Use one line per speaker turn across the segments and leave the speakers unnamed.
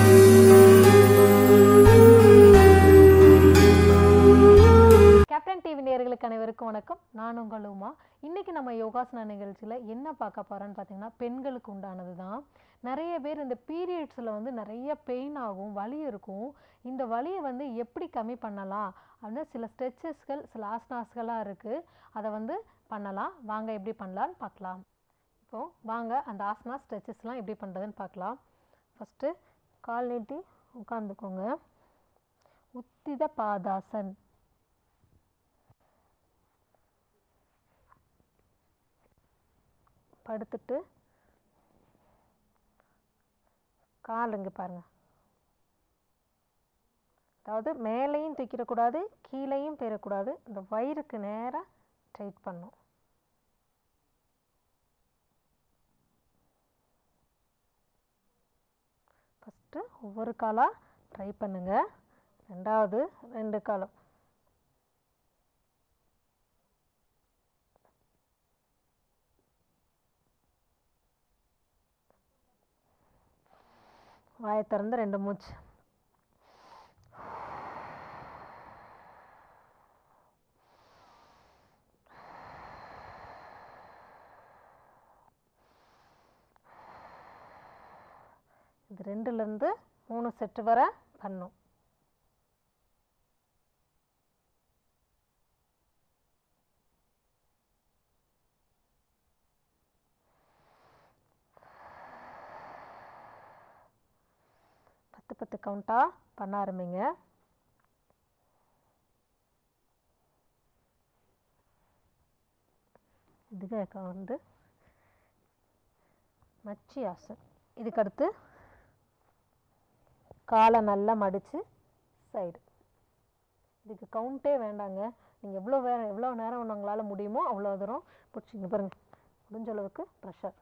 captain TV நேயர்களுக்கு அனைவருக்கும் வணக்கம் நான் உங்கள் உமா இன்னைக்கு நம்ம யோகாசன நிகழ்ச்சியில் என்ன பார்க்க போகிறோன்னு பார்த்தீங்கன்னா பெண்களுக்கு உண்டானது தான் நிறைய பேர் இந்த பீரியட்ஸில் வந்து நிறைய பெயின் ஆகும் வலி இருக்கும் இந்த வலியை வந்து எப்படி கம்மி பண்ணலாம் அப்படின்னு சில ஸ்ட்ரெச்சஸ்கள் சில ஆசனாஸ்களாக இருக்குது அதை வந்து பண்ணலாம் வாங்க எப்படி பண்ணலான்னு பார்க்கலாம் இப்போ வாங்க அந்த ஆசனா ஸ்ட்ரெச்சஸ்லாம் எப்படி பண்ணுறதுன்னு பார்க்கலாம் ஃபஸ்ட்டு கால் நீட்டி உட்காந்துக்கோங்க உத்தித பாதாசன் படுத்துட்டு கால் இங்கே பாருங்க அதாவது மேலேயும் தூக்கிடக்கூடாது கீழேயும் போயிடக்கூடாது இந்த வயிறுக்கு நேராக டைட் பண்ணும் ஃபஸ்ட்டு ஒவ்வொரு காலாக ட்ரை பண்ணுங்க ரெண்டாவது ரெண்டு காலம் வாயை திறந்து ரெண்டு மூச்சு இது ரெண்டுலேருந்து மூணு செட்டு வரை பண்ணும் பத்து பத்து கவுண்ட்டாக பண்ண ஆரம்பிங்க இதுக்கு வந்து மச்சி ஆசன் இதுக்கு அடுத்து காலை நல்லா மடித்து சைடு இதுக்கு கவுண்ட்டே வேண்டாங்க நீங்கள் எவ்வளோ வே எவ்வளோ நேரம் உங்களால் முடியுமோ அவ்வளோ தூரம் பிடிச்சிங்க பாருங்கள் முடிஞ்ச அளவுக்கு ப்ரெஷர்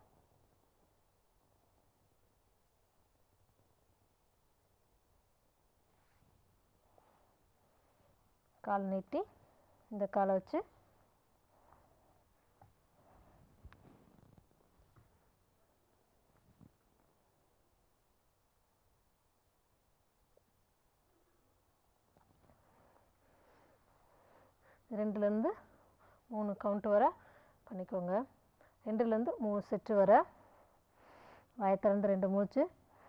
கால் நீட்டி இந்த காலை வச்சு ரெண்டுலேருந்து மூணு கவுண்ட் வர பண்ணிக்கோங்க ரெண்டுலேருந்து மூணு செட்டு வர வாயை திறந்து ரெண்டு மூச்சு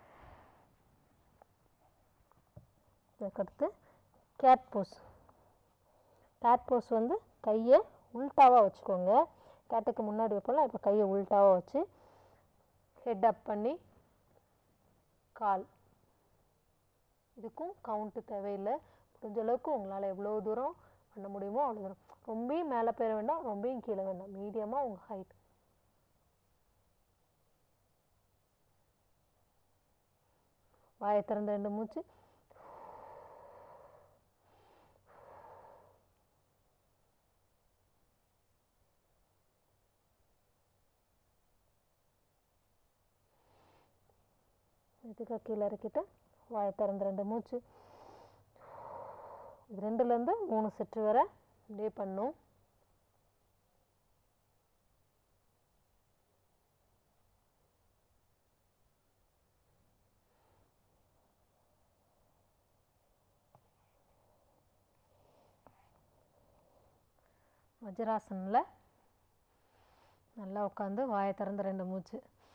அதுக்கடுத்து கேட் போஸ் கேட் போஸ் வந்து கையை உல்ட்டாவாக வச்சுக்கோங்க கேட்டுக்கு முன்னாடி வைப்போம்ல இப்போ கையை உல்ட்டாவாக வச்சு ஹெட் அப் பண்ணி கால் இதுக்கும் கவுண்ட்டு தேவையில்லை முடிஞ்ச அளவுக்கு உங்களால் எவ்வளோ தூரம் பண்ண முடியுமோ அவ்வளோ தூரம் ரொம்பவும் மேலே போயிட வேண்டாம் ரொம்பவும் கீழே வேண்டாம் மீடியமாக உங்கள் ஹைட் வாயை திறந்து ரெண்டு மூச்சு இதுக்கு கீழே இறக்கிட்டு வாயை திறந்து ரெண்டு மூச்சு இது ரெண்டுலேருந்து மூணு செட்டு வரை இப்படியே பண்ணும் வஜ்ராசனில் நல்லா உட்காந்து வாயை திறந்து ரெண்டு மூச்சு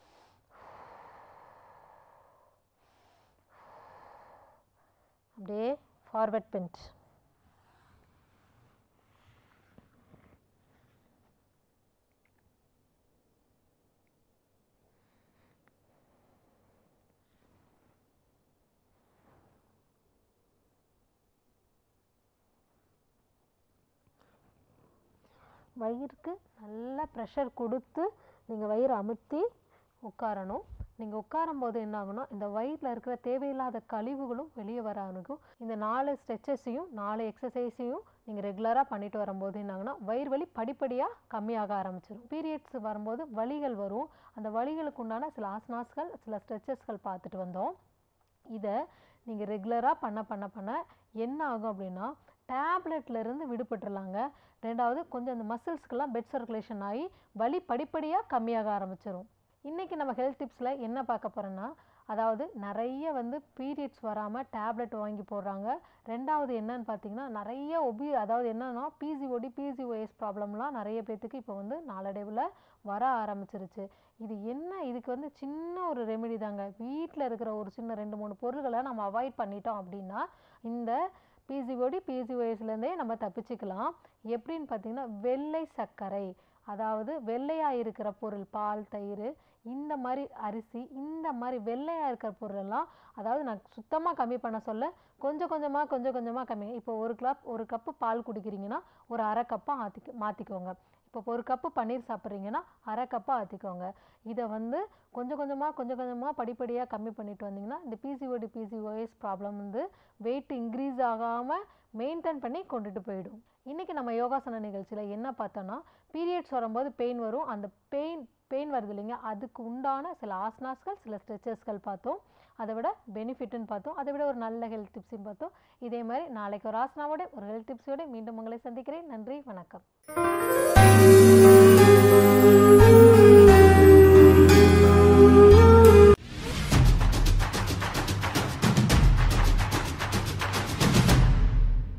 அப்படியே ஃபார்வர்ட் பெஞ்ச் வயிறுக்கு நல்லா ப்ரெஷர் கொடுத்து நீங்கள் வயிறு அமுத்தி உட்காரணும் நீங்கள் உட்காரும் போது என்ன ஆகும்னா இந்த வயிற்றில் இருக்கிற தேவையில்லாத கழிவுகளும் வெளியே வர அணுகும் இந்த நாலு ஸ்ட்ரெச்சஸையும் நாலு எக்ஸசைஸையும் நீங்கள் ரெகுலராக பண்ணிட்டு வரும்போது என்ன ஆகுனா வயிறு வலி படிப்படியாக கம்மியாக ஆரம்பிச்சிடும் பீரியட்ஸ் வரும்போது வலிகள் வரும் அந்த வலிகளுக்கு உண்டான சில ஆசனாஸ்கள் சில ஸ்ட்ரெச்சஸ்கள் பார்த்துட்டு வந்தோம் இதை நீங்கள் ரெகுலராக பண்ண பண்ண பண்ண என்ன ஆகும் அப்படின்னா டேப்லெட்ல இருந்து விடுபட்டுறலாங்க ரெண்டாவது கொஞ்சம் அந்த மசில்ஸ்க்கெல்லாம் பெட் சர்க்குலேஷன் ஆகி வலி படிப்படியாக கம்மியாக ஆரம்பிச்சிடும் இன்றைக்கி நம்ம ஹெல்த் டிப்ஸில் என்ன பார்க்க போகிறோன்னா அதாவது நிறைய வந்து பீரியட்ஸ் வராமல் டேப்லெட் வாங்கி போடுறாங்க ரெண்டாவது என்னன்னு பார்த்தீங்கன்னா நிறைய ஒபி அதாவது என்னன்னா பிசிஓடி பிசிஓஎஸ் ப்ராப்ளம்லாம் நிறைய பேர்த்துக்கு இப்போ வந்து நாளடைவில் வர ஆரம்பிச்சிருச்சு இது என்ன இதுக்கு வந்து சின்ன ஒரு ரெமெடி தாங்க வீட்டில் இருக்கிற ஒரு சின்ன ரெண்டு மூணு பொருள்களை நம்ம அவாய்ட் பண்ணிட்டோம் அப்படின்னா இந்த பிசிஓடி பிசிஓஎஸ்லேருந்தே நம்ம தப்பிச்சுக்கலாம் எப்படின்னு பார்த்தீங்கன்னா வெள்ளை சர்க்கரை அதாவது வெள்ளையாக இருக்கிற பொருள் பால் தயிர் இந்த மாதிரி அரிசி இந்த மாதிரி வெள்ளையாக இருக்கிற பொருளெல்லாம் அதாவது நான் சுத்தமாக கம்மி பண்ண சொல்ல கொஞ்சம் கொஞ்சமாக கொஞ்சம் கொஞ்சமாக கம்மி இப்போ ஒரு கப் ஒரு கப்பு பால் குடிக்கிறீங்கன்னா ஒரு அரை கப்பாக ஆற்றி மாற்றிக்கோங்க இப்போ ஒரு கப்பு பன்னீர் சாப்பிட்றீங்கன்னா அரை கப்பாக ஆற்றிக்கோங்க இதை வந்து கொஞ்சம் கொஞ்சமாக கொஞ்சம் கொஞ்சமாக படிப்படியாக கம்மி பண்ணிட்டு வந்தீங்கன்னா இந்த பிசிஓடி பிசிஓஎஸ் ப்ராப்ளம் வந்து வெயிட் இன்க்ரீஸ் ஆகாமல் மெயின்டைன் பண்ணி கொண்டுட்டு போயிடும் இன்றைக்கி நம்ம யோகாசன நிகழ்ச்சியில் என்ன பார்த்தோன்னா பீரியட்ஸ் வரும்போது பெயின் வரும் அந்த பெயின் பெயின் வருது இல்லைங்க அதுக்கு உண்டான சில ஆசனாஸ்கள் சில ஸ்ட்ரெச்சஸ்கள் பார்த்தோம் அதை விட பெனிஃபிட்னு பார்த்தோம் அதை விட ஒரு நல்ல ஹெல்த் டிப்ஸையும் பார்த்தோம் இதே மாதிரி நாளைக்கு ஒரு ஆசனாவோட ஒரு ஹெல்த் டிப்ஸோட மீண்டும் உங்களை சந்திக்கிறேன் நன்றி வணக்கம்